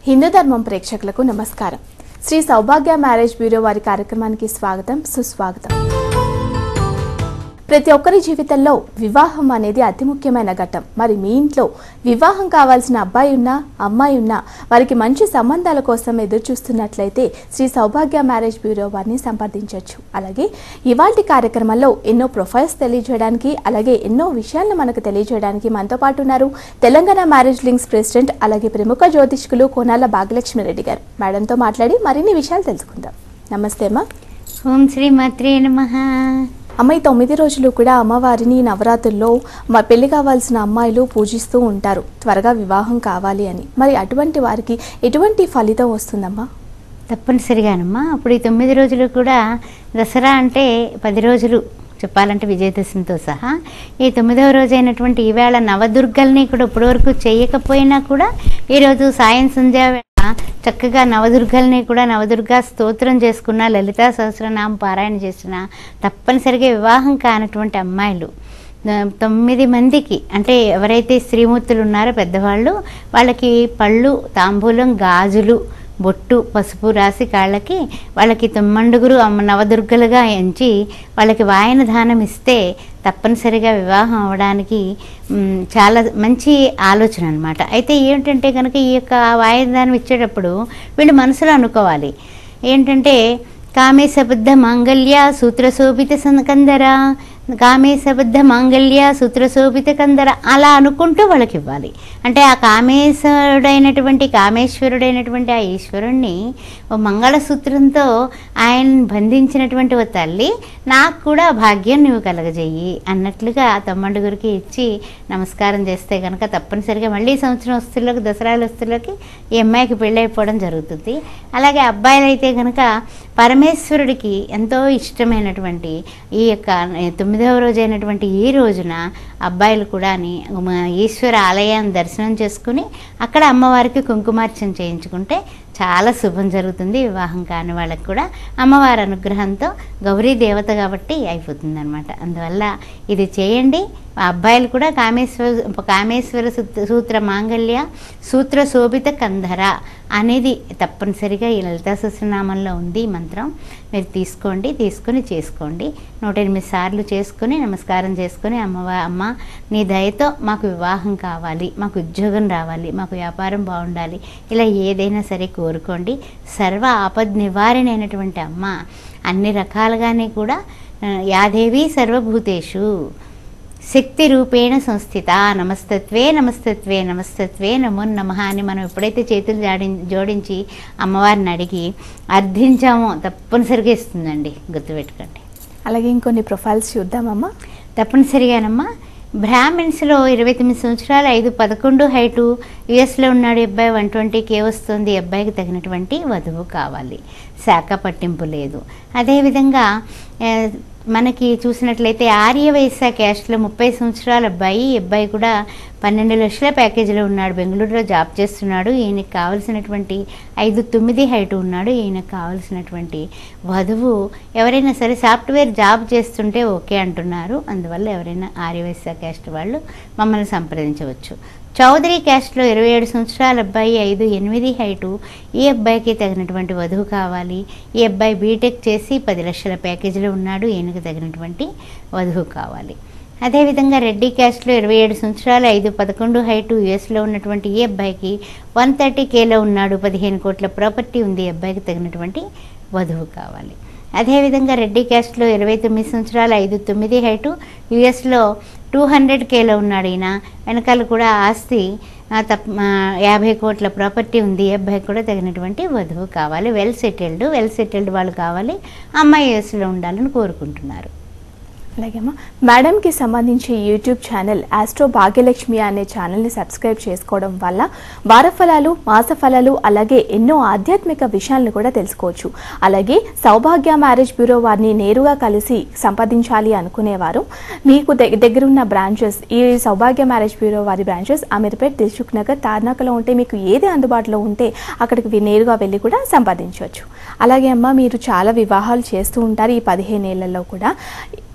హిందూ ధర్మం ప్రేక్షకులకు నమస్కారం శ్రీ సౌభాగ్య మ్యారేజ్ బ్యూరో వారి కార్యక్రమానికి స్వాగతం సుస్వాగతం ప్రతి ఒక్కరి జీవితంలో వివాహం అనేది అతి ముఖ్యమైన ఘట్టం మరి మీ ఇంట్లో వివాహం కావాల్సిన అబ్బాయి ఉన్నా అమ్మాయి ఉన్నా వారికి మంచి సంబంధాల కోసం ఎదురు చూస్తున్నట్లయితే శ్రీ సౌభాగ్య మ్యారేజ్ బ్యూరో వారిని సంప్రదించవచ్చు అలాగే ఇవాల్టి కార్యక్రమంలో ఎన్నో ప్రొఫైల్స్ తెలియజేయడానికి అలాగే ఎన్నో విషయాలను మనకు తెలియజేయడానికి మనతో పాటు ఉన్నారు తెలంగాణ మ్యారేజ్ లింక్స్ ప్రెసిడెంట్ అలాగే ప్రముఖ జ్యోతిష్కులు కోనాల భాగ్యలక్ష్మి రెడ్డి గారు మేడంతో మాట్లాడి మరిన్ని విషయాలు తెలుసుకుందాం నమస్తే అమ్మా ఓం శ్రీ మాత్రే నమ అమ్మ ఈ తొమ్మిది రోజులు కూడా అమ్మవారిని నవరాత్రుల్లో మా పెళ్లి కావాల్సిన అమ్మాయిలు పూజిస్తూ ఉంటారు త్వరగా వివాహం కావాలి అని మరి అటువంటి వారికి ఎటువంటి ఫలితం వస్తుందమ్మా తప్పనిసరిగానమ్మా అప్పుడు ఈ తొమ్మిది రోజులు కూడా దసరా అంటే పది రోజులు చెప్పాలంటే విజయదశమితో సహా ఈ తొమ్మిదవ రోజు అయినటువంటి ఈవేళ నవదుర్గల్ని కూడా ఇప్పటివరకు చేయకపోయినా కూడా ఈరోజు సాయం సంధ్యా వేళ చక్కగా నవదుర్గల్ని కూడా నవదుర్గా స్తోత్రం చేసుకున్న లలితా సహస్రనామం పారాయణ చేసిన తప్పనిసరిగా వివాహం కానటువంటి అమ్మాయిలు ఆ, తొమ్మిది మందికి అంటే ఎవరైతే స్త్రీమూర్తులు ఉన్నారో పెద్దవాళ్ళు వాళ్ళకి పళ్ళు తాంబూలం గాజులు బొట్టు పసుపు రాసి కాళ్ళకి వాళ్ళకి తొమ్మండుగురు అమ్మ నవదుర్గలుగా ఎంచి వాళ్ళకి వాయన దానం ఇస్తే తప్పనిసరిగా వివాహం అవడానికి మ్, చాలా మంచి ఆలోచన అనమాట అయితే ఏంటంటే కనుక ఈ యొక్క వాయన దానం ఇచ్చేటప్పుడు వీళ్ళు మనసులో అనుకోవాలి ఏంటంటే కామేశబద్ధ మాంగళ్య సూత్రశోభిత సంకందర కామేశబద్ధ మాంగళ్య సూత్రశోభిత కందర అలా అనుకుంటూ వాళ్ళకి ఇవ్వాలి అంటే ఆ కామేశ్వరుడైనటువంటి కామేశ్వరుడైనటువంటి ఆ ఈశ్వరుణ్ణి ఓ మంగళసూత్రంతో ఆయన బంధించినటువంటి ఓ తల్లి నాకు కూడా ఆ భాగ్యం నువ్వు కలగజేయి అన్నట్లుగా తమ్మండుగురికి ఇచ్చి నమస్కారం చేస్తే కనుక తప్పనిసరిగా మళ్ళీ సంవత్సరం వస్తువులకు దసరాల వస్తువులకి ఈ అమ్మాయికి పెళ్ళైపోవడం జరుగుతుంది అలాగే అబ్బాయిలు అయితే కనుక పరమేశ్వరుడికి ఎంతో ఇష్టమైనటువంటి ఈ యొక్క తొమ్మిదవ రోజు అయినటువంటి ఈ రోజున అబ్బాయిలు కూడా ఈశ్వర ఆలయాన్ని దర్శనం చేసుకుని అక్కడ అమ్మవారికి కుంకుమార్చన చేయించుకుంటే చాలా శుభం జరుగుతుంది వివాహం కాని వాళ్ళకి కూడా అమ్మవారి అనుగ్రహంతో గౌరీ దేవత కాబట్టి అయిపోతుంది అనమాట అందువల్ల ఇది చేయండి ఆ అబ్బాయిలు కూడా కామేశ్వర కామేశ్వర సూత్ర- సూత్ర మాంగళ్య సూత్ర శోభిత కంధర అనేది తప్పనిసరిగా ఈ లలితా సహస్రనామంలో ఉంది ఈ మంత్రం మీరు తీసుకోండి తీసుకొని చేసుకోండి నూట ఎనిమిది సార్లు చేసుకొని నమస్కారం చేసుకొని అమ్మవా అమ్మ నీ దయతో మాకు వివాహం కావాలి మాకు ఉద్యోగం రావాలి మాకు వ్యాపారం బాగుండాలి ఇలా ఏదైనా సరే కోరుకోండి సర్వ ఆపద్ నివారణ అయినటువంటి అమ్మ అన్ని రకాలుగానే కూడా ఆ, యాదేవి సర్వభూతేషు శక్తి రూపేణ సంస్థిత నమస్తత్వే నమస్తత్వే నమస్తత్వే నమో నమ అని మనం ఎప్పుడైతే చేతులు జాడి జోడించి అమ్మవారిని అడిగి అర్థించామో తప్పనిసరిగా ఇస్తుందండి గుర్తుపెట్టుకోండి అలాగే ఇంకొన్ని ప్రొఫైల్స్ చూద్దామమ్మా తప్పనిసరిగానమ్మా బ్రాహ్మిన్స్లో ఇరవై తొమ్మిది సంవత్సరాలు ఐదు పదకొండు హైటు యుఎస్లో ఉన్నాడు ఈ అబ్బాయి వన్ ట్వంటీ కే వస్తుంది ఈ అబ్బాయికి తగినటువంటి వధువు కావాలి శాఖ పట్టింపు లేదు అదేవిధంగా ఆ, మనకి చూసినట్లయితే ఆర్య వైశ్య క్యాస్ట్లో ముప్పై సంవత్సరాల అబ్బాయి ఈ అబ్బాయి కూడా పన్నెండు లక్షల ప్యాకేజీలో ఉన్నాడు బెంగళూరులో జాబ్ చేస్తున్నాడు ఈయనకి కావలసినటువంటి ఐదు తొమ్మిది హైట్ ఉన్నాడు ఈయనకు కావలసినటువంటి వధువు ఎవరైనా సరే సాఫ్ట్వేర్ జాబ్ చేస్తుంటే ఓకే అంటున్నారు అందువల్ల ఎవరైనా ఆర్యవైశ్య క్యాస్ట్ వాళ్ళు మమ్మల్ని సంప్రదించవచ్చు చౌదరి క్యాస్ట్లో ఇరవై ఏడు సంవత్సరాల అబ్బాయి ఐదు ఎనిమిది హైటు ఈ అబ్బాయికి తగినటువంటి వధువు కావాలి ఈ అబ్బాయి బీటెక్ చేసి పది లక్షల ప్యాకేజీలో ఉన్నాడు ఈయనకు తగినటువంటి వధువు కావాలి అదేవిధంగా రెడ్డి క్యాస్ట్లో ఇరవై ఏడు సంవత్సరాలు ఐదు పదకొండు హైటు యుఎస్లో ఉన్నటువంటి ఈ అబ్బాయికి వన్ థర్టీ కేలో ఉన్నాడు పదిహేను కోట్ల ప్రాపర్టీ ఉంది ఈ అబ్బాయికి తగినటువంటి వధువు కావాలి అదేవిధంగా రెడ్డి క్యాస్ట్లో ఇరవై తొమ్మిది సంవత్సరాలు ఐదు తొమ్మిది హైటు యుఎస్లో టూ హండ్రెడ్ కేలో ఉన్నాడు ఈయన వెనకాల కూడా ఆస్తి ఆ, తప్ప ఆ, యాభై కోట్ల ప్రాపర్టీ ఉంది ఈ అబ్బాయికి కూడా తగినటువంటి వధువు కావాలి వెల్ సెటిల్డ్ వెల్ సెటిల్డ్ వాళ్ళు కావాలి అమ్మాయి యుఎస్లో ఉండాలని కోరుకుంటున్నారు అలాగే అమ్మా మేడంకి సంబంధించి యూట్యూబ్ ఛానల్ ఆస్ట్రో భాగ్యలక్ష్మి అనే ఛానల్ని సబ్స్క్రైబ్ చేసుకోవడం వల్ల వారఫలాలు మాసఫలాలు అలాగే ఎన్నో ఆధ్యాత్మిక విషయాలను కూడా తెలుసుకోవచ్చు అలాగే సౌభాగ్య మ్యారేజ్ బ్యూరో వారిని నేరుగా కలిసి సంపాదించాలి అనుకునేవారు మీకు దగ్- దగ్గరున్న బ్రాంచెస్ ఈ సౌభాగ్య మ్యారేజ్ బ్యూరో వారి బ్రాంచెస్ అమీర్పేట్ దిల్సుఖ్ నగర్ తార్నాకలో ఉంటే మీకు ఏది అందుబాటులో ఉంటే అక్కడికి వి- నేరుగా వెళ్ళి కూడా సంపాదించవచ్చు అలాగే అమ్మ మీరు చాలా వివాహాలు చేస్తూ ఉంటారు ఈ పదిహేను ఏళ్లలో కూడా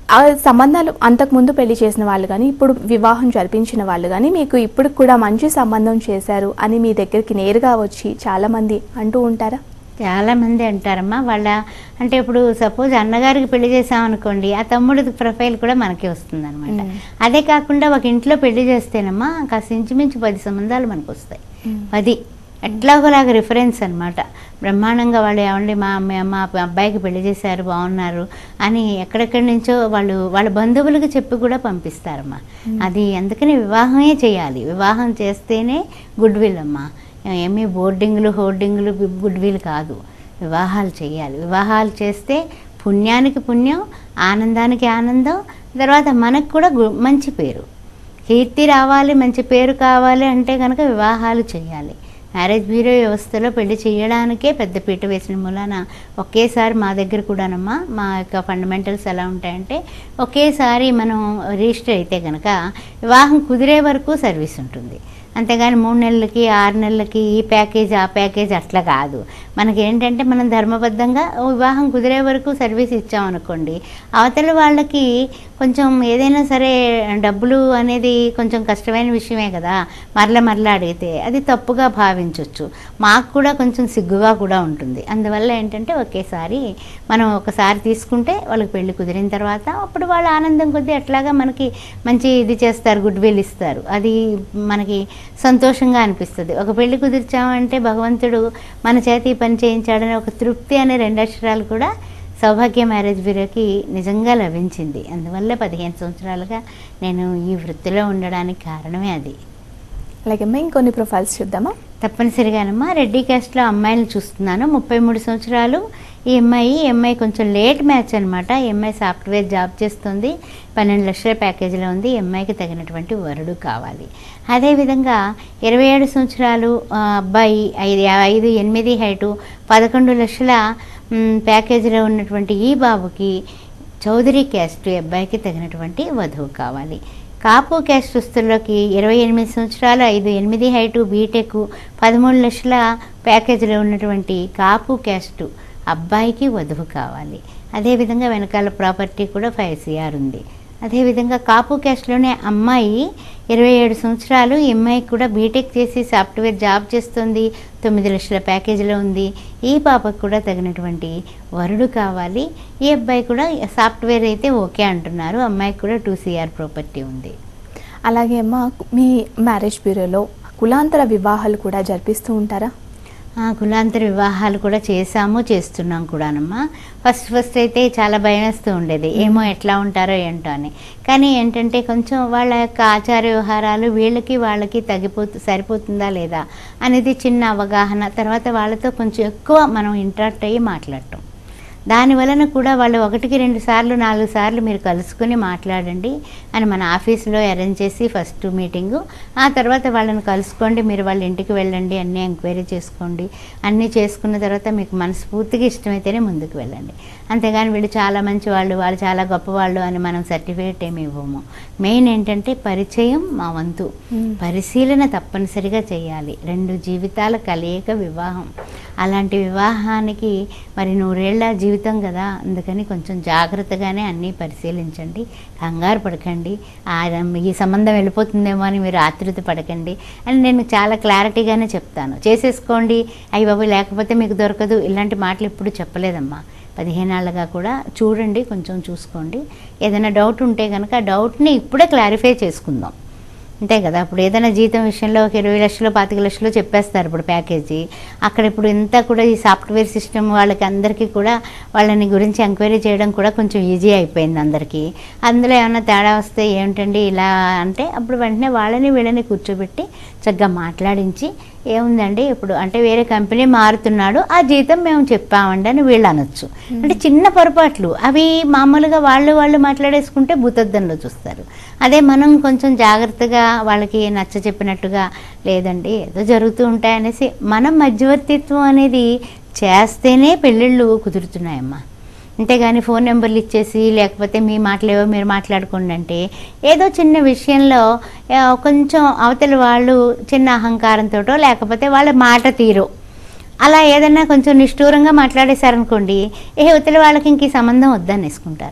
ఆ సంబంధాలు అంతకుముందు పెళ్లి చేసిన వాళ్ళు కానీ ఇప్పుడు వివాహం జరిపించిన వాళ్ళు కానీ మీకు ఇప్పుడు కూడా మంచి సంబంధం చేశారు అని మీ దగ్గరికి నేరుగా వచ్చి చాలా మంది అంటూ ఉంటారా చాలా మంది అంటారమ్మా వాళ్ళ అంటే ఇప్పుడు సపోజ్ అన్నగారికి పెళ్లి చేసామనుకోండి ఆ తమ్ముడి ప్రొఫైల్ కూడా మనకి వస్తుంది అనమాట మ్మ్. అదే కాకుండా ఒక ఇంట్లో పెళ్లి చేస్తేనమ్మా కాస్త ఇంచుమించు పది సంబంధాలు మనకు వస్తాయి మ్మ్. పది ఎట్లాగోలాగా రిఫరెన్స్ అనమాట బ్రహ్మాండంగా వాళ్ళు ఏమండి మా అమ్మాయి మా అబ్బాయికి పెళ్లి చేశారు బాగున్నారు అని ఎక్కడెక్కడి నుంచో వాళ్ళు వాళ్ళ బంధువులకు చెప్పి కూడా పంపిస్తారమ్మా అది అందుకని వివాహమే చేయాలి వివాహం చేస్తేనే గుడ్ విల్ అమ్మా ఏమీ బోర్డింగ్లు హోర్డింగ్లు గుడ్ విల్ కాదు వివాహాలు చేయాలి వివాహాలు చేస్తే పుణ్యానికి పుణ్యం ఆనందానికి ఆనందం తర్వాత మనకు కూడా గు- మంచి పేరు కీర్తి రావాలి మంచి పేరు కావాలి అంటే కనుక వివాహాలు చేయాలి మ్యారేజ్ బ్యూరో వ్యవస్థలో పెళ్లి చేయడానికే పెద్ద పీట వేసిన మూలాన ఒకేసారి మా దగ్గర కూడానమ్మా మా యొక్క ఫండమెంటల్స్ ఎలా ఉంటాయంటే ఒకేసారి మనం రిజిస్టర్ అయితే కనుక వివాహం కుదిరే వరకు సర్వీస్ ఉంటుంది అంతేగాని మూడు నెలలకి ఆరు నెలలకి ఈ ప్యాకేజ్ ఆ ప్యాకేజ్ అట్లా కాదు మనకి ఏంటంటే మనం ధర్మబద్ధంగా ఓ వివాహం కుదిరే వరకు సర్వీస్ ఇచ్చామనుకోండి అవతల వాళ్ళకి కొంచెం ఏదైనా సరే డబ్బులు అనేది కొంచెం కష్టమైన విషయమే కదా మరల మరల అడిగితే అది తప్పుగా భావించవచ్చు మాకు కూడా కొంచెం సిగ్గుగా కూడా ఉంటుంది అందువల్ల ఏంటంటే ఒకేసారి మనం ఒకసారి తీసుకుంటే వాళ్ళకి పెళ్లి కుదిరిన తర్వాత అప్పుడు వాళ్ళ ఆనందం కొద్దీ అట్లాగా మనకి మంచి ఇది చేస్తారు గుడ్ విల్ ఇస్తారు అది మనకి సంతోషంగా అనిపిస్తుంది ఒక పెళ్లి కుదిర్చామంటే భగవంతుడు మన చేతి ఈ పని చేయించాడని ఒక తృప్తి అనే రెండు అక్షరాలు కూడా సౌభాగ్య మ్యారేజ్ బ్యూరోకి నిజంగా లభించింది అందువల్ల పదిహేను సంవత్సరాలుగా నేను ఈ వృత్తిలో ఉండడానికి కారణమే అది అలాగే అమ్మా ఇంకొన్ని ప్రొఫైల్స్ చూద్దామా తప్పనిసరిగానమ్మా రెడ్డి క్యాస్ట్లో అమ్మాయిలు చూస్తున్నాను ముప్పై మూడు సంవత్సరాలు ఈ అమ్మాయి ఈ అమ్మాయి కొంచెం లేట్ మ్యాచ్ అనమాట ఈ అమ్మాయి సాఫ్ట్వేర్ జాబ్ చేస్తుంది పన్నెండు లక్షల ప్యాకేజీలో ఉంది ఈ అమ్మాయికి తగినటువంటి వరుడు కావాలి అదేవిధంగా ఇరవై ఏడు సంవత్సరాలు ఆ, అబ్బాయి ఐదు ఐదు ఎనిమిది హైటు పదకొండు లక్షల మ్, ప్యాకేజీలో ఉన్నటువంటి ఈ బాబుకి చౌదరి క్యాస్ట్ ఈ అబ్బాయికి తగినటువంటి వధువు కావాలి కాపు క్యాస్ట్ దుస్తుల్లోకి ఇరవై ఎనిమిది సంవత్సరాలు ఐదు ఎనిమిది హైటు బీటెక్ పదమూడు లక్షల ప్యాకేజీలో ఉన్నటువంటి కాపు క్యాస్ట్ అబ్బాయికి వధువు కావాలి అదేవిధంగా వెనకాల ప్రాపర్టీ కూడా ఫైవ్ సిఆర్ ఉంది అదేవిధంగా కాపు క్యాస్ట్లోనే అమ్మాయి ఇరవై ఏడు సంవత్సరాలు ఈ అమ్మాయికి కూడా బీటెక్ చేసి సాఫ్ట్వేర్ జాబ్ చేస్తుంది తొమ్మిది లక్షల ప్యాకేజీలో ఉంది ఈ పాపకు కూడా తగినటువంటి వరుడు కావాలి ఈ అబ్బాయి కూడా సాఫ్ట్వేర్ అయితే ఓకే అంటున్నారు అమ్మాయికి కూడా టూ సిఆర్ ప్రాపర్టీ ఉంది అలాగే అమ్మా మీ మ్యారేజ్ బ్యూరోలో కులాంతర వివాహాలు కూడా జరిపిస్తూ ఉంటారా ఆ, కులాంతర వివాహాలు కూడా చేసాము చేస్తున్నాం కూడానమ్మా ఫస్ట్ ఫస్ట్ అయితే చాలా భయం వేస్తూ ఉండేది ఏమో ఎట్లా ఉంటారో ఏంటో అని కానీ ఏంటంటే కొంచెం వాళ్ళ యొక్క ఆచార వ్యవహారాలు వీళ్ళకి వాళ్ళకి తగ్గిపోతు సరిపోతుందా లేదా అనేది చిన్న అవగాహన తర్వాత వాళ్ళతో కొంచెం ఎక్కువ మనం ఇంటరాక్ట్ అయ్యి మాట్లాడటం దాని వలన కూడా వాళ్ళు ఒకటికి రెండు సార్లు నాలుగు సార్లు మీరు కలుసుకుని మాట్లాడండి అని మన ఆఫీస్లో అరేంజ్ చేసి ఫస్ట్ మీటింగు ఆ తర్వాత వాళ్ళని కలుసుకోండి మీరు వాళ్ళ ఇంటికి వెళ్ళండి అన్నీ ఎంక్వైరీ చేసుకోండి అన్నీ చేసుకున్న తర్వాత మీకు మనస్ఫూర్తిగా ఇష్టమైతేనే ముందుకు వెళ్ళండి అంతేగాని వీళ్ళు చాలా మంచి వాళ్ళు వాళ్ళు చాలా గొప్పవాళ్ళు అని మనం సర్టిఫికేట్ ఏమి ఇవ్వము మెయిన్ ఏంటంటే పరిచయం మా వంతు మ్మ్. పరిశీలన తప్పనిసరిగా చేయాలి రెండు జీవితాల కలయిక వివాహం అలాంటి వివాహానికి మరి నూరేళ్ల జీవితం కదా అందుకని కొంచెం జాగ్రత్తగానే అన్నీ పరిశీలించండి కంగారు పడకండి ఆ ఈ సంబంధం వెళ్ళిపోతుందేమో అని మీరు ఆతృత పడకండి అని నేను చాలా క్లారిటీగానే చెప్తాను చేసేసుకోండి అయ్యి బాబు లేకపోతే మీకు దొరకదు ఇలాంటి మాటలు ఎప్పుడు చెప్పలేదమ్మా పదిహేనేళ్ళగా కూడా చూడండి కొంచెం చూసుకోండి ఏదైనా డౌట్ ఉంటే కనుక ఆ డౌట్ని ఇప్పుడే క్లారిఫై చేసుకుందాం అంతే కదా ఇప్పుడు ఏదైనా జీతం విషయంలో ఒక ఇరవై లక్షలు పాతిక లక్షలు చెప్పేస్తారు ఇప్పుడు ప్యాకేజీ అక్కడ ఇప్పుడు ఇంత కూడా ఈ సాఫ్ట్వేర్ సిస్టమ్ వాళ్ళకి అందరికీ కూడా వాళ్ళని గురించి ఎంక్వైరీ చేయడం కూడా కొంచెం ఈజీ అయిపోయింది అందరికీ అందులో ఏమైనా తేడా వస్తే ఏమిటండి ఇలా అంటే అప్పుడు వెంటనే వాళ్ళని వీళ్ళని కూర్చోబెట్టి చక్కగా మాట్లాడించి ఏముందండి ఇప్పుడు అంటే వేరే కంపెనీ మారుతున్నాడు ఆ జీతం మేము చెప్పామండి అని వీళ్ళు అనొచ్చు అంటే చిన్న పొరపాట్లు అవి మామూలుగా వాళ్ళు వాళ్ళు మాట్లాడేసుకుంటే భూతద్దంలో చూస్తారు అదే మనం కొంచెం జాగ్రత్తగా వాళ్ళకి నచ్చ చెప్పినట్టుగా లేదండి ఏదో జరుగుతూ ఉంటాయనేసి మనం మధ్యవర్తిత్వం అనేది చేస్తేనే పెళ్ళిళ్ళు కుదురుతున్నాయమ్మా అంతేగాని ఫోన్ నెంబర్లు ఇచ్చేసి లేకపోతే మీ మాటలేవో మీరు మాట్లాడుకోండి అంటే ఏదో చిన్న విషయంలో ఆ, కొంచెం అవతల వాళ్ళు చిన్న అహంకారంతోటో లేకపోతే వాళ్ళ మాట తీరు అలా ఏదన్నా కొంచెం నిష్ఠూరంగా మాట్లాడేశారనుకోండి ఏ అవతల వాళ్ళకి ఇంక ఈ సంబంధం వద్దనేసుకుంటారు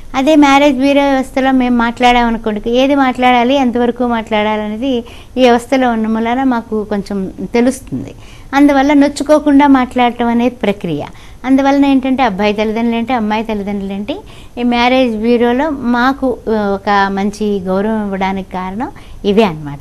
అదే మ్యారేజ్ బ్యూరో వ్యవస్థలో మేము మాట్లాడామనుకోండి ఏది మాట్లాడాలి ఎంతవరకు మాట్లాడాలి అనేది ఈ వ్యవస్థలో ఉన్న మూలన మాకు కొంచెం తెలుస్తుంది అందువల్ల నొచ్చుకోకుండా మాట్లాడటం అనేది ప్రక్రియ అందువలన ఏంటంటే అబ్బాయి తల్లిదండ్రులు ఏంటి అమ్మాయి తల్లిదండ్రులు ఏంటి ఈ మ్యారేజ్ బ్యూరోలో మాకు ఆ, ఒక మంచి గౌరవం ఇవ్వడానికి కారణం ఇవే అన్నమాట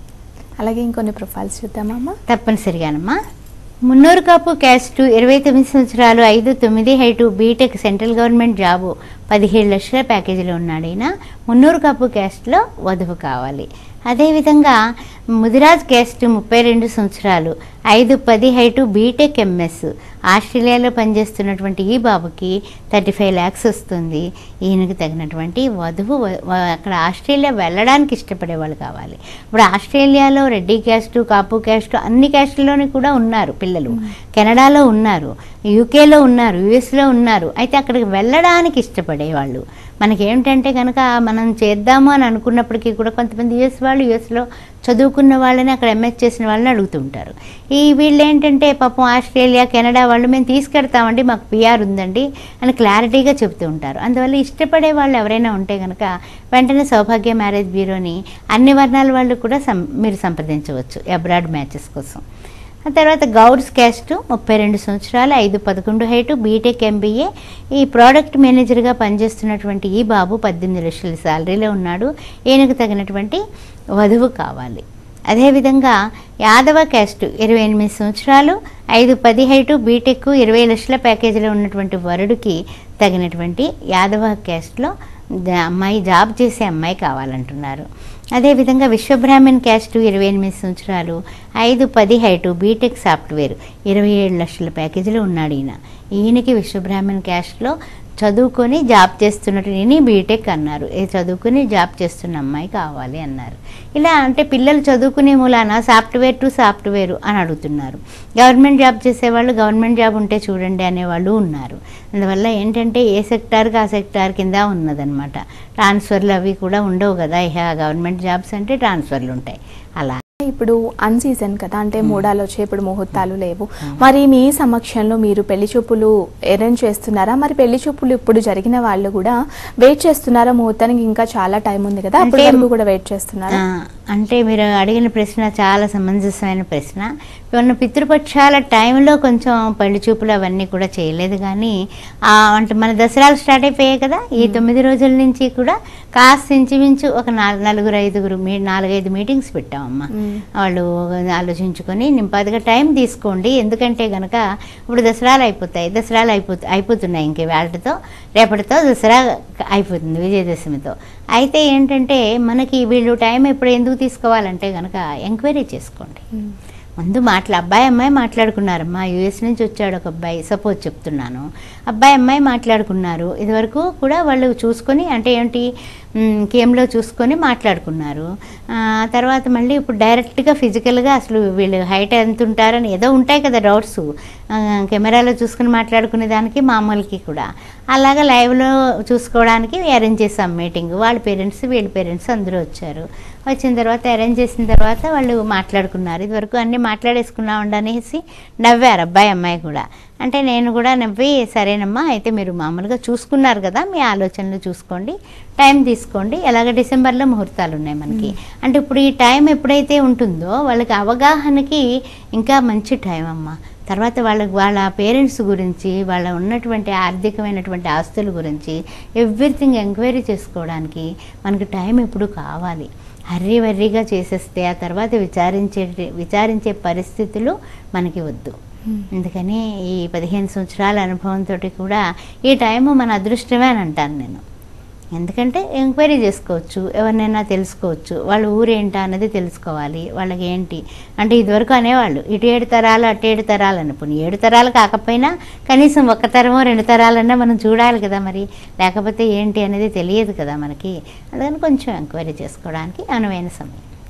అలాగే ఇంకొన్ని ప్రొఫైల్స్ చూద్దామమ్మా తప్పనిసరిగానమ్మా మున్నూరు కాపు క్యాస్ట్ ఇరవై తొమ్మిది సంవత్సరాలు ఐదు తొమ్మిది height BTech central government job పదిహేడు లక్షల ప్యాకేజీలో ఉన్నాడు ఈయన మున్నూరు కాపు క్యాస్ట్లో వధువు కావాలి అదేవిధంగా ముదిరాజ్ క్యాస్ట్ ముప్పై రెండు సంవత్సరాలు ఐదు పది హైటు బీటెక్ ఎంఎస్ ఆస్ట్రేలియాలో పనిచేస్తున్నటువంటి ఈ బాబుకి థర్టీ ఫైవ్ ల్యాక్స్ వస్తుంది ఈయనకి తగినటువంటి వధువు వ- వ- అక్కడ ఆస్ట్రేలియా వెళ్ళడానికి ఇష్టపడే వాళ్ళు కావాలి ఇప్పుడు ఆస్ట్రేలియాలో రెడ్డి క్యాస్ట్ కాపు క్యాస్ట్ అన్ని క్యాస్ట్లోని కూడా ఉన్నారు పిల్లలు కెనడాలో ఉన్నారు యూకేలో ఉన్నారు యుఎస్లో ఉన్నారు అయితే అక్కడికి వెళ్ళడానికి ఇష్టపడే వాళ్ళు మనకి ఏమిటంటే కనుక మనం చేద్దాము అని అనుకున్నప్పటికీ కూడా కొంతమంది యుఎస్ వాళ్ళు యుఎస్లో చదువుకున్న వాళ్ళని అక్కడ ఎంఎస్ చేసిన వాళ్ళని అడుగుతుంటారు ఈ వీళ్ళు ఏంటంటే పాపం ఆస్ట్రేలియా కెనడా వాళ్ళు మేము తీసుకెడతామండి మాకు పిఆర్ ఉందండి అని క్లారిటీగా చెప్తూ ఉంటారు అందువల్ల ఇష్టపడే వాళ్ళు ఎవరైనా ఉంటే కనుక వెంటనే సౌభాగ్య మ్యారేజ్ బ్యూరోని అన్ని వర్ణాల వాళ్ళు కూడా సం మీరు సంప్రదించవచ్చు అబ్రాడ్ మ్యాచెస్ కోసం ఆ తర్వాత గౌడ్స్ క్యాస్ట్ ముప్పై రెండు సంవత్సరాలు ఐదు పదకొండు హైటు బీటెక్ ఎంబీఏ ఈ ప్రోడక్ట్ మేనేజర్గా పనిచేస్తున్నటువంటి ఈ బాబు పద్దెనిమిది లక్షల శాలరీలో ఉన్నాడు ఈయనకు తగినటువంటి వధువు కావాలి అదేవిధంగా యాదవ క్యాస్ట్ ఇరవై ఎనిమిది సంవత్సరాలు ఐదు పది హైటు బీటెక్ ఇరవై లక్షల ప్యాకేజీలో ఉన్నటువంటి వరుడికి తగినటువంటి యాదవ క్యాస్ట్లో ద- అమ్మాయి జాబ్ చేసే అమ్మాయి కావాలంటున్నారు అదేవిధంగా విశ్వబ్రాహ్మణ్ క్యాస్ట్ ఇరవై ఎనిమిది సంవత్సరాలు ఐదు పది హైటు బీటెక్ సాఫ్ట్వేర్ ఇరవై ఏడు లక్షల ప్యాకేజీలో ఉన్నాడు ఈయన ఈయనకి విశ్వబ్రాహ్మణ్ క్యాస్ట్లో చదువుకొని జాబ్ చేస్తున్నట్టు నేను బీటెక్ అన్నారు ఏ చదువుకుని జాబ్ చేస్తున్న అమ్మాయి కావాలి అన్నారు ఇలా అంటే పిల్లలు చదువుకునే మూలాన సాఫ్ట్వేర్ టు సాఫ్ట్వేర్ అని అడుగుతున్నారు గవర్నమెంట్ జాబ్ చేసేవాళ్ళు గవర్నమెంట్ జాబ్ ఉంటే చూడండి అనేవాళ్ళు ఉన్నారు అందువల్ల ఏంటంటే ఏ సెక్టార్కి ఆ సెక్టార్ కింద ఉన్నదన్నమాట ట్రాన్స్ఫర్లు అవి కూడా ఉండవు కదా ఇహ గవర్నమెంట్ జాబ్స్ అంటే ట్రాన్స్ఫర్లు ఉంటాయి అలా ఇప్పుడు అన్ సీజన్ కదా అంటే మూడాలు వచ్చే ఇప్పుడు ముహూర్తాలు లేవు మరి మీ సమక్షంలో మీరు పెళ్లి చూపులు అరేంజ్ చేస్తున్నారా మరి పెళ్లి చూపులు ఇప్పుడు జరిగిన వాళ్ళు కూడా వెయిట్ చేస్తున్నారా ముహూర్తానికి ఇంకా చాలా టైం ఉంది కదా అప్పటి అంటే- వరకు కూడా వెయిట్ చేస్తున్నారా ఆ, అంటే మీరు అడిగిన ప్రశ్న చాలా సమంజసమైన ప్రశ్న మొన్న పితృపక్షాల టైంలో కొంచెం పెళ్లి చూపులు అవన్నీ కూడా చేయలేదు కానీ ఆ, అంటే మన దసరాలు స్టార్ట్ అయిపోయాయి కదా ఈ తొమ్మిది రోజుల నుంచి కూడా కాస్త ఇంచుమించు ఒక నాలుగు నలుగురు ఐదుగురు మీ నాలుగైదు మీటింగ్స్ పెట్టామమ్మా మ్మ్. వాళ్ళు ఆలోచించుకొని నింపాదిగా టైం తీసుకోండి ఎందుకంటే గనక ఇప్పుడు దసరాలు అయిపోతాయి దసరాలు అయిపోతు అయిపోతున్నాయి ఇంక వేళతో రేపటితో దసరా అయిపోతుంది విజయదశమితో అయితే ఏంటంటే మనకి వీళ్ళు టైం ఇప్పుడు ఎందుకు తీసుకోవాలంటే గనక ఎంక్వైరీ చేసుకోండి మ్మ్. ముందు మాట్లా అబ్బాయి అమ్మాయి మాట్లాడుకున్నారమ్మా యూఎస్ నుంచి వచ్చాడు ఒక అబ్బాయి సపోజ్ చెప్తున్నాను అబ్బాయి అమ్మాయి మాట్లాడుకున్నారు ఇదివరకు కూడా వాళ్ళు చూసుకొని అంటే ఏంటి మ్, కేమ్లో చూసుకొని మాట్లాడుకున్నారు ఆ, తర్వాత మళ్ళీ ఇప్పుడు డైరెక్ట్గా ఫిజికల్గా అసలు వీళ్ళు హైట్ ఎంత ఉంటారని ఏదో ఉంటాయి కదా డౌట్స్ కెమెరాలో చూసుకుని మాట్లాడుకునే దానికి మామూలుకి కూడా అలాగా లైవ్లో చూసుకోవడానికి అరేంజ్ చేసాం మీటింగ్ వాళ్ళ పేరెంట్స్ వీళ్ళ పేరెంట్స్ అందరూ వచ్చారు వచ్చిన తర్వాత అరేంజ్ చేసిన తర్వాత వాళ్ళు మాట్లాడుకున్నారు ఇదివరకు అన్నీ మాట్లాడేసుకున్నామండి అనేసి నవ్వారు అబ్బాయి అమ్మాయి కూడా అంటే నేను కూడా నవ్వి సరేనమ్మా అయితే మీరు మామూలుగా చూసుకున్నారు కదా మీ ఆలోచనలు చూసుకోండి టైం తీసుకోండి ఎలాగ డిసెంబర్లో ముహూర్తాలు ఉన్నాయి మనకి అంటే ఇప్పుడు ఈ టైం ఎప్పుడైతే ఉంటుందో వాళ్ళకి అవగాహనకి ఇంకా మంచి టైం అమ్మా తర్వాత వాళ్ళకి వాళ్ళ పేరెంట్స్ గురించి వాళ్ళ ఉన్నటువంటి ఆర్థికమైనటువంటి ఆస్తుల గురించి ఎవ్రీథింగ్ ఎంక్వైరీ చేసుకోవడానికి మనకి టైం ఇప్పుడు కావాలి హర్రీ వర్రీగా చేసేస్తే ఆ తర్వాత విచారించే విచారించే పరిస్థితులు మనకి వద్దు అందుకని ఈ పదిహేను సంవత్సరాల అనుభవంతో కూడా ఈ టైము మన అదృష్టమే అని అంటాను నేను ఎందుకంటే ఎంక్వైరీ చేసుకోవచ్చు ఎవరినైనా తెలుసుకోవచ్చు వాళ్ళ ఊరేంటా అన్నది తెలుసుకోవాలి వాళ్ళకి ఏంటి అంటే ఇదివరకు అనేవాళ్ళు ఇటు ఏడు తరాలు అటు ఏడు తరాలు అని పోనీ ఏడు తరాలు కాకపోయినా కనీసం ఒక తరమో రెండు తరాలన్నా మనం చూడాలి కదా మరి లేకపోతే ఏంటి అనేది తెలియదు కదా మనకి అందుకని కొంచెం ఎంక్వైరీ చేసుకోవడానికి అనువైన సమయం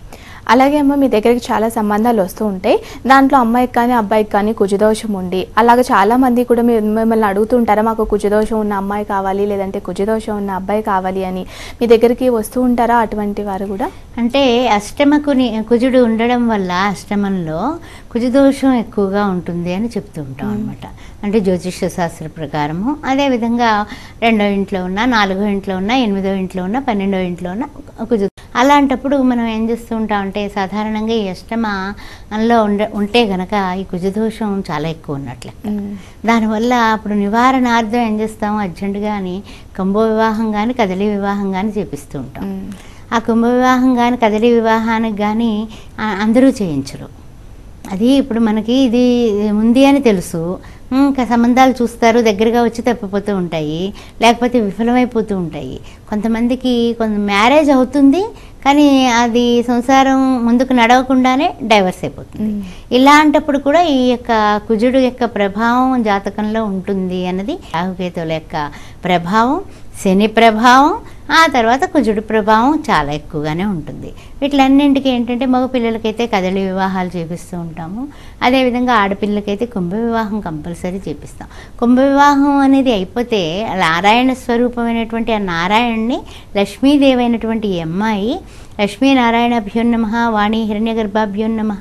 అలాగే అమ్మ మీ దగ్గరికి చాలా సంబంధాలు వస్తూ ఉంటాయి దాంట్లో అమ్మాయికి కానీ అబ్బాయికి కానీ కుజదోషం ఉండి అలాగే చాలా మంది కూడా మీ మిమ్మల్ని అడుగుతుంటారా మాకు కుజదోషం ఉన్న అమ్మాయి కావాలి లేదంటే కుజదోషం ఉన్న అబ్బాయి కావాలి అని మీ దగ్గరికి వస్తూ ఉంటారా అటువంటి వారు కూడా అంటే అష్టమకుని కుజుడు ఉండడం వల్ల అష్టమంలో కుజదోషం ఎక్కువగా ఉంటుంది అని చెప్తూ ఉంటాం అనమాట అంటే జ్యోతిష్య శాస్త్ర ప్రకారము అదేవిధంగా రెండో ఇంట్లో ఉన్న నాలుగో ఇంట్లో ఉన్న ఎనిమిదో ఇంట్లో ఉన్న పన్నెండో ఇంట్లో ఉన్న కుజ అలాంటప్పుడు మనం ఏం చేస్తూ ఉంటామంటే సాధారణంగా ఈ అష్టమంలో ఉండ ఉంటే గనక ఈ కుజదోషం చాలా ఎక్కువ ఉన్నట్లే దానివల్ల అప్పుడు నివారణార్థం ఏం చేస్తాం అర్జెంటుగా అని కంబో వివాహం కానీ కదలి వివాహం కానీ చేపిస్తూ ఉంటాం ఆ కుంభ వివాహం కానీ కదలి వివాహానికి కానీ ఆ- అందరూ చేయించరు అది ఇప్పుడు మనకి ఇది ఉంది అని తెలుసు ఉమ్, ఇంకా సంబంధాలు చూస్తారు దగ్గరగా వచ్చి తప్పిపోతూ ఉంటాయి లేకపోతే విఫలమైపోతూ ఉంటాయి కొంతమందికి కొంత మ్యారేజ్ అవుతుంది కానీ అది సంసారం ముందుకు నడవకుండానే డైవర్స్ అయిపోతుంది ఇలాంటప్పుడు కూడా ఈ యొక్క కుజుడు యొక్క ప్రభావం జాతకంలో ఉంటుంది అన్నది రాహుకేతువుల యొక్క ప్రభావం శని ప్రభావం ఆ తర్వాత కుజుడు ప్రభావం చాలా ఎక్కువగానే ఉంటుంది వీటిలన్నింటికి ఏంటంటే మగ పిల్లలకైతే కదలి వివాహాలు చేపిస్తూ ఉంటాము అదేవిధంగా ఆడపిల్లలకైతే కుంభ వివాహం కంపల్సరీ చేపిస్తాం కుంభ వివాహం అనేది అయిపోతే నారాయణ స్వరూపమైనటువంటి ఆ నారాయణ్ణి లక్ష్మీదేవి అయినటువంటి ఈ అమ్మాయి లక్ష్మీనారాయణభ్యో నమ వాణి హిరణ్య గర్భాభ్యో నమ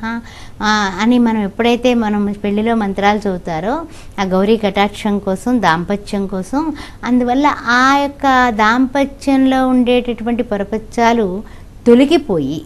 అని మనం ఎప్పుడైతే మనం పెళ్లిలో మంత్రాలు చదువుతారో ఆ గౌరీ కటాక్షం కోసం దాంపత్యం కోసం అందువల్ల ఆ యొక్క దాంపత్యంలో ఉండేటటువంటి పొరపచ్చాలు తొలగిపోయి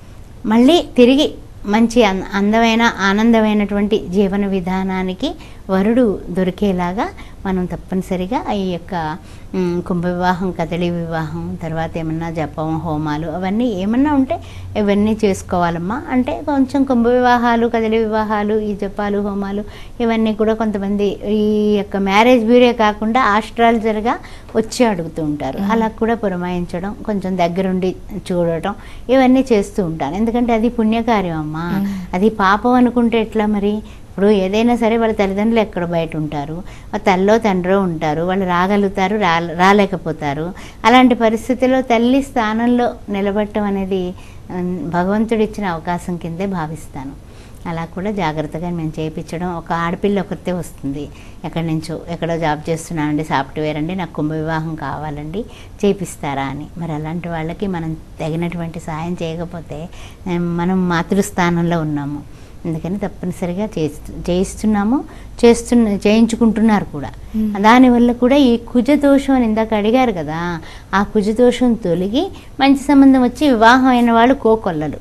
మళ్ళీ తిరిగి మంచి అం- అందమైన ఆనందమైనటువంటి జీవన విధానానికి వరుడు దొరికేలాగా మనం తప్పనిసరిగా ఈ యొక్క మ్, కుంభ వివాహం కదలి వివాహం తర్వాత ఏమన్నా జపం హోమాలు అవన్నీ ఏమన్నా ఉంటే ఇవన్నీ చేసుకోవాలమ్మా అంటే కొంచెం కుంభ వివాహాలు కదలి వివాహాలు ఈ జపాలు హోమాలు ఇవన్నీ కూడా కొంతమంది ఈ యొక్క మ్యారేజ్ బ్యూరే కాకుండా ఆస్ట్రాలజర్గా వచ్చి అడుగుతూ ఉంటారు అలా కూడా పురమాయించడం కొంచెం దగ్గరుండి చూడటం ఇవన్నీ చేస్తూ ఉంటాను ఎందుకంటే అది పుణ్యకార్యం అమ్మా అది పాపం అనుకుంటే ఎట్లా మరి ఇప్పుడు ఏదైనా సరే వాళ్ళ తల్లిదండ్రులు ఎక్కడ బయట ఉంటారు ఆ తల్లో తండ్రో ఉంటారు వాళ్ళు రాగలుగుతారు రా రాలేకపోతారు అలాంటి పరిస్థితిలో తల్లి స్థానంలో నిలబడటం అనేది ఉమ్, భగవంతుడు ఇచ్చిన అవకాశం కిందే భావిస్తాను అలా కూడా జాగ్రత్తగా మేము చేయించడం ఒక ఆడపిల్ల ఒకరితే వస్తుంది ఎక్కడి నుంచో ఎక్కడో జాబ్ చేస్తున్నానండి సాఫ్ట్వేర్ అండి నాకు కుంభ వివాహం కావాలండి చేపిస్తారా అని మరి అలాంటి వాళ్ళకి మనం తగినటువంటి సహాయం చేయకపోతే ఏం, మనం మాతృస్థానంలో ఉన్నాము అందుకని తప్పనిసరిగా చేస్తు చేయిస్తున్నాము చేస్తున్న చేయించుకుంటున్నారు కూడా దానివల్ల కూడా ఈ కుజదోషం అని ఇందాక అడిగారు కదా ఆ కుజదోషం తొలగి మంచి సంబంధం వచ్చి వివాహం అయిన వాళ్ళు కోకొల్లలు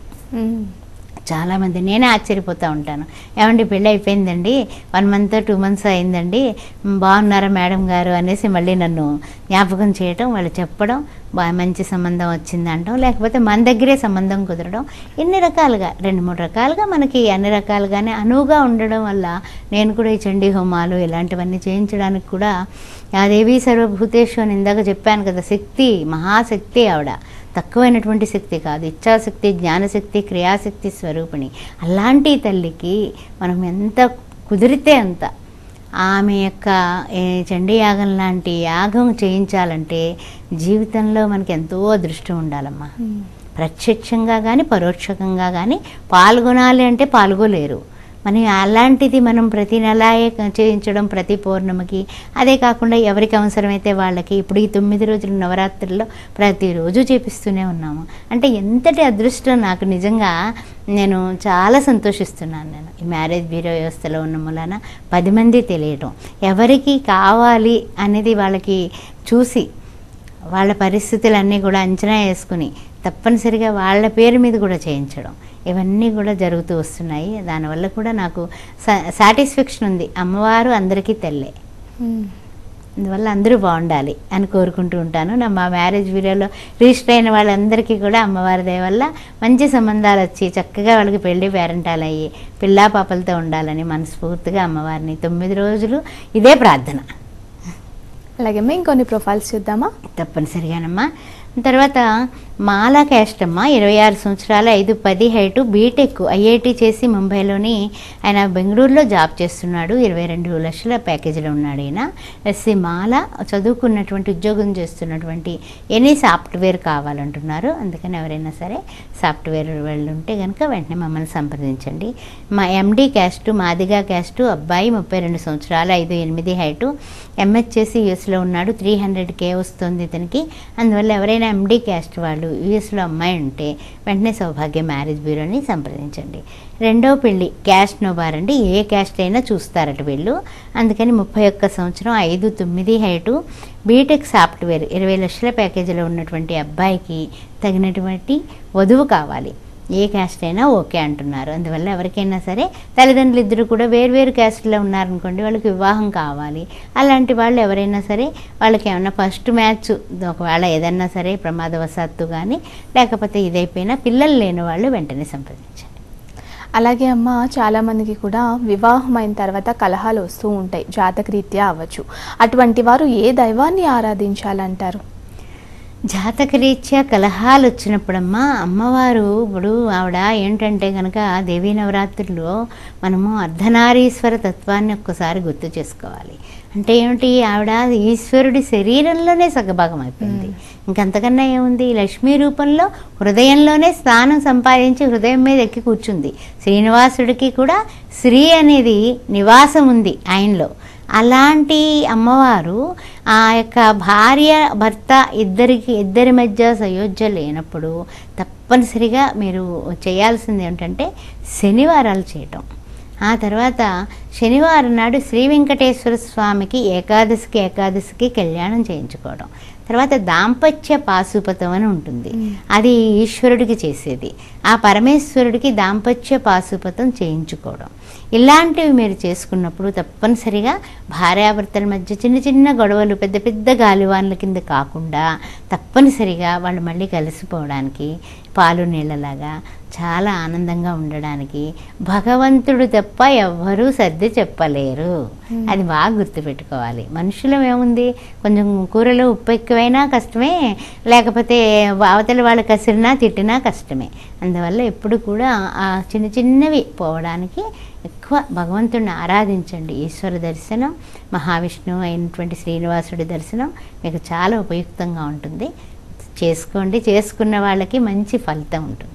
చాలామంది నేనే ఆశ్చర్యపోతూ ఉంటాను ఏమండి పెళ్ళి అయిపోయిందండి వన్ మంత్ టూ మంత్స్ అయిందండి మ్, బాగున్నారా మేడం గారు అనేసి మళ్ళీ నన్ను జ్ఞాపకం చేయటం వాళ్ళు చెప్పడం బాగా మంచి సంబంధం వచ్చింది అంటాం లేకపోతే మన దగ్గరే సంబంధం కుదరడం ఇన్ని రకాలుగా రెండు మూడు రకాలుగా మనకి అన్ని రకాలుగానే అనువుగా ఉండడం వల్ల నేను కూడా ఈ చండీ హోమాలు ఇలాంటివన్నీ చేయించడానికి కూడా ఆ దేవి సర్వభూతేశ్వరు అని ఇందాక చెప్పాను కదా శక్తి మహాశక్తి ఆవిడ తక్కువైనటువంటి శక్తి కాదు ఇచ్ఛాశక్తి జ్ఞానశక్తి క్రియాశక్తి స్వరూపిణి అలాంటి తల్లికి మనం ఎంత కుదిరితే అంత ఆమె యొక్క ఏ, చండీ యాగం లాంటి యాగం చేయించాలంటే జీవితంలో మనకి ఎంతో అదృష్టం ఉండాలమ్మా ప్రత్యక్షంగా కానీ పరోక్షంగా కానీ పాల్గొనాలి అంటే పాల్గొలేరు మరి అలాంటిది మనం ప్రతి నెల చేయించడం ప్రతి పౌర్ణమికి అదే కాకుండా ఎవరికి అవసరమైతే వాళ్ళకి ఇప్పుడు ఈ తొమ్మిది రోజుల నవరాత్రుల్లో ప్రతిరోజు చేపిస్తూనే ఉన్నాము అంటే ఎంతటి అదృష్టం నాకు నిజంగా నేను చాలా సంతోషిస్తున్నాను నేను ఈ మ్యారేజ్ బ్యూరో వ్యవస్థలో ఉన్న మూలాన పది మంది తెలియడం ఎవరికి కావాలి అనేది వాళ్ళకి చూసి వాళ్ళ పరిస్థితులన్నీ కూడా అంచనా వేసుకుని తప్పనిసరిగా వాళ్ళ పేరు మీద కూడా చేయించడం ఇవన్నీ కూడా జరుగుతూ వస్తున్నాయి దానివల్ల కూడా నాకు సాటిస్ఫాక్షన్ ఉంది అమ్మవారు అందరికీ తెల్లే అందువల్ల అందరూ బాగుండాలి అని కోరుకుంటూ ఉంటాను నా మా మ్యారేజ్ వీడియోలో రిజిస్టర్ అయిన వాళ్ళందరికీ కూడా అమ్మవారి దయ వల్ల మంచి సంబంధాలు వచ్చి చక్కగా వాళ్ళకి పెళ్లి పేరెంటాలు అయ్యి పిల్లా పాపలతో ఉండాలని మనస్ఫూర్తిగా అమ్మవారిని తొమ్మిది రోజులు ఇదే ప్రార్థన అలాగే ఇంకొన్ని ప్రొఫైల్స్ చూద్దామా తప్పనిసరిగానమ్మా తర్వాత మాలా క్యాస్ట్ అమ్మ ఇరవై ఆరు సంవత్సరాలు ఐదు పది హైటు బీటెక్ ఐఐటి చేసి ముంబైలోని ఆయన బెంగళూరులో జాబ్ చేస్తున్నాడు ఇరవై రెండు లక్షల ప్యాకేజీలో ఉన్నాడు ఈయన ఎస్సి మాల చదువుకున్నటువంటి ఉద్యోగం చేస్తున్నటువంటి ఎనీ సాఫ్ట్వేర్ కావాలంటున్నారు అందుకని ఎవరైనా సరే సాఫ్ట్వేర్ వాళ్ళు ఉంటే కనుక వెంటనే మమ్మల్ని సంప్రదించండి మా ఎండి క్యాస్ట్ మాదిగా క్యాస్ట్ అబ్బాయి ముప్పై రెండు సంవత్సరాలు ఐదు ఎనిమిది హైటు ఎంహెచ్ చేసి యూఎస్లో ఉన్నాడు త్రీ హండ్రెడ్ కే వస్తుంది ఇతనికి అందువల్ల ఎవరైనా ఎండి క్యాస్ట్ వాళ్ళు యూఎస్లో అమ్మాయి ఉంటే వెంటనే సౌభాగ్య మ్యారేజ్ బ్యూరోని సంప్రదించండి రెండో పెళ్ళి క్యాస్ట్ నోబార్ అండి ఏ క్యాస్ట్ అయినా చూస్తారట వీళ్ళు అందుకని ముప్పై ఒక్క సంవత్సరం ఐదు తొమ్మిది హైటు బీటెక్ సాఫ్ట్వేర్ ఇరవై లక్షల ప్యాకేజీలో ఉన్నటువంటి అబ్బాయికి తగినటువంటి వధువు కావాలి ఏ క్యాస్ట్ అయినా ఓకే అంటున్నారు అందువల్ల ఎవరికైనా సరే తల్లిదండ్రులు ఇద్దరు కూడా వేర్వేరు క్యాస్ట్లో ఉన్నారనుకోండి వాళ్ళకి వివాహం కావాలి అలాంటి వాళ్ళు ఎవరైనా సరే వాళ్ళకి ఏమైనా ఫస్ట్ మ్యాచ్ ఒకవేళ ఏదన్నా సరే ప్రమాదవశాత్తు కానీ లేకపోతే ఇదైపోయినా పిల్లలు లేని వాళ్ళు వెంటనే సంప్రదించండి అలాగే అమ్మ చాలా మందికి కూడా వివాహం అయిన తర్వాత కలహాలు వస్తూ ఉంటాయి జాతకరీత్యా అవ్వచ్చు అటువంటి వారు ఏ దైవాన్ని ఆరాధించాలంటారు జాతకరీత్యా కలహాలు వచ్చినప్పుడమ్మా అమ్మవారు ఇప్పుడు ఆవిడ ఏంటంటే కనుక దేవీ నవరాత్రుల్లో మనము అర్ధనారీశ్వర తత్వాన్ని ఒక్కసారి గుర్తు చేసుకోవాలి అంటే ఏమిటి ఆవిడ ఈశ్వరుడి శరీరంలోనే సగభాగం అయిపోయింది ఇంకంతకన్నా ఏముంది లక్ష్మీ రూపంలో హృదయంలోనే స్థానం సంపాదించి హృదయం మీద ఎక్కి కూర్చుంది శ్రీనివాసుడికి కూడా శ్రీ అనేది నివాసం ఉంది ఆయనలో అలాంటి అమ్మవారు ఆ యొక్క భార్య భర్త ఇద్దరికి ఇద్దరి మధ్య సయోధ్య లేనప్పుడు తప్పనిసరిగా మీరు చేయాల్సింది ఏమిటంటే శనివారాలు చేయటం ఆ తర్వాత శనివారం నాడు శ్రీ వెంకటేశ్వర స్వామికి ఏకాదశికి ఏకాదశికి కళ్యాణం చేయించుకోవడం తర్వాత దాంపత్య పాశుపతం అని ఉంటుంది అది ఈశ్వరుడికి చేసేది ఆ పరమేశ్వరుడికి దాంపత్య పాశుపతం చేయించుకోవడం ఇలాంటివి మీరు చేసుకున్నప్పుడు తప్పనిసరిగా భార్యాభర్తల మధ్య చిన్న చిన్న గొడవలు పెద్ద పెద్ద గాలివాన్ల కింద కాకుండా తప్పనిసరిగా వాళ్ళు మళ్ళీ కలిసిపోవడానికి పాలు నీళ్ళలాగా చాలా ఆనందంగా ఉండడానికి భగవంతుడు తప్ప ఎవ్వరూ సర్ది చెప్పలేరు అది బాగా గుర్తుపెట్టుకోవాలి మనుషులం ఏముంది కొంచెం కూరలో ఉప్పు ఎక్కువైనా కష్టమే లేకపోతే అవతల వాళ్ళు కసిరినా తిట్టినా కష్టమే అందువల్ల ఎప్పుడు కూడా ఆ చిన్న చిన్నవి పోవడానికి ఎక్కువ భగవంతుడిని ఆరాధించండి ఈశ్వర దర్శనం మహావిష్ణువు అయినటువంటి శ్రీనివాసుడి దర్శనం మీకు చాలా ఉపయుక్తంగా ఉంటుంది చేసుకోండి చేసుకున్న వాళ్ళకి మంచి ఫలితం ఉంటుంది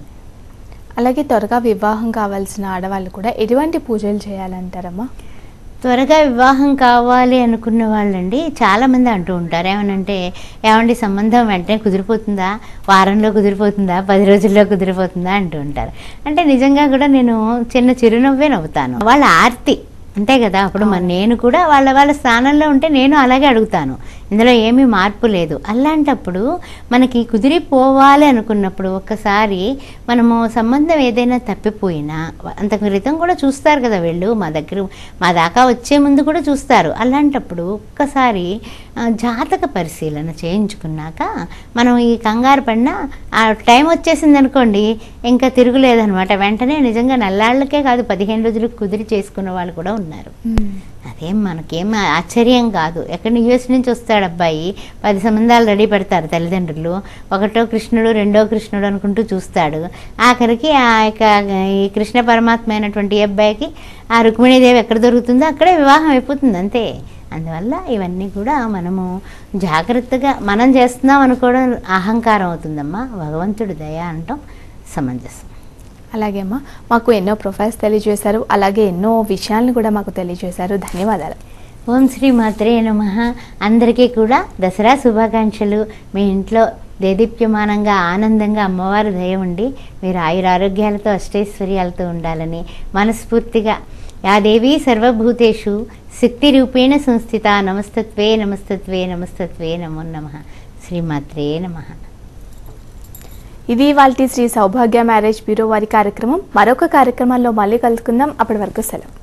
అలాగే త్వరగా వివాహం కావాల్సిన ఆడవాళ్ళు కూడా ఎటువంటి పూజలు చేయాలంటారమ్మా త్వరగా వివాహం కావాలి అనుకున్న వాళ్ళండి చాలామంది అంటూ ఉంటారు ఏమనంటే ఏమండి సంబంధం వెంటనే కుదిరిపోతుందా వారంలో కుదిరిపోతుందా పది రోజుల్లో కుదిరిపోతుందా అంటూ ఉంటారు అంటే నిజంగా కూడా నేను చిన్న చిరునవ్వే నవ్వుతాను వాళ్ళ ఆర్తి అంతే కదా అప్పుడు మరి నేను కూడా వాళ్ళ వాళ్ళ స్థానంలో ఉంటే నేను అలాగే అడుగుతాను ఇందులో ఏమీ మార్పు లేదు అలాంటప్పుడు మనకి కుదిరిపోవాలి అనుకున్నప్పుడు ఒక్కసారి మనము సంబంధం ఏదైనా తప్పిపోయినా అంత క్రితం కూడా చూస్తారు కదా వీళ్ళు మా దగ్గర మా దాకా వచ్చే ముందు కూడా చూస్తారు అలాంటప్పుడు ఒక్కసారి ఆ, జాతక పరిశీలన చేయించుకున్నాక మనం ఈ కంగారు పడినా ఆ టైం వచ్చేసింది అనుకోండి ఇంకా తిరుగులేదనమాట వెంటనే నిజంగా నల్లాళ్ళకే కాదు పదిహేను రోజులకు కుదిరి చేసుకున్న వాళ్ళు కూడా ఉన్నారు అదేం మనకేం ఆశ్చర్యం కాదు ఎక్కడ యూఎస్ నుంచి వస్తాడు అబ్బాయి పది సంబంధాలు రెడీ పెడతారు తల్లిదండ్రులు ఒకటో కృష్ణుడు రెండో కృష్ణుడు అనుకుంటూ చూస్తాడు ఆఖరికి ఆ యొక్క ఈ కృష్ణ పరమాత్మ అయినటువంటి ఈ అబ్బాయికి ఆ రుక్మిణీదేవి ఎక్కడ దొరుకుతుందో అక్కడే వివాహం అయిపోతుంది అంతే అందువల్ల ఇవన్నీ కూడా మనము జాగ్రత్తగా మనం చేస్తున్నాం అనుకోవడం అహంకారం అవుతుందమ్మా భగవంతుడు దయ అనటం సమంజసం అలాగే అమ్మా మాకు ఎన్నో ప్రొఫైల్స్ తెలియజేశారు అలాగే ఎన్నో విషయాలను కూడా మాకు తెలియజేశారు ధన్యవాదాలు ఓం శ్రీ మాత్రే నమ అందరికీ కూడా దసరా శుభాకాంక్షలు మీ ఇంట్లో దేదీప్యమానంగా ఆనందంగా అమ్మవారి దయ ఉండి మీరు ఆయురారోగ్యాలతో అష్టైశ్వర్యాలతో ఉండాలని మనస్ఫూర్తిగా యా దేవీ సర్వభూతేషు శక్తి రూపేణ సంస్థిత నమస్తత్వే నమస్తత్వే నమస్తత్వే నమో నమ శ్రీమాత్రే నమః ఇది వాళ్ళ శ్రీ సౌభాగ్య మ్యారేజ్ బ్యూరో వారి కార్యక్రమం మరొక కార్యక్రమంలో మళ్ళీ కలుసుకుందాం అప్పటి వరకు సెలవు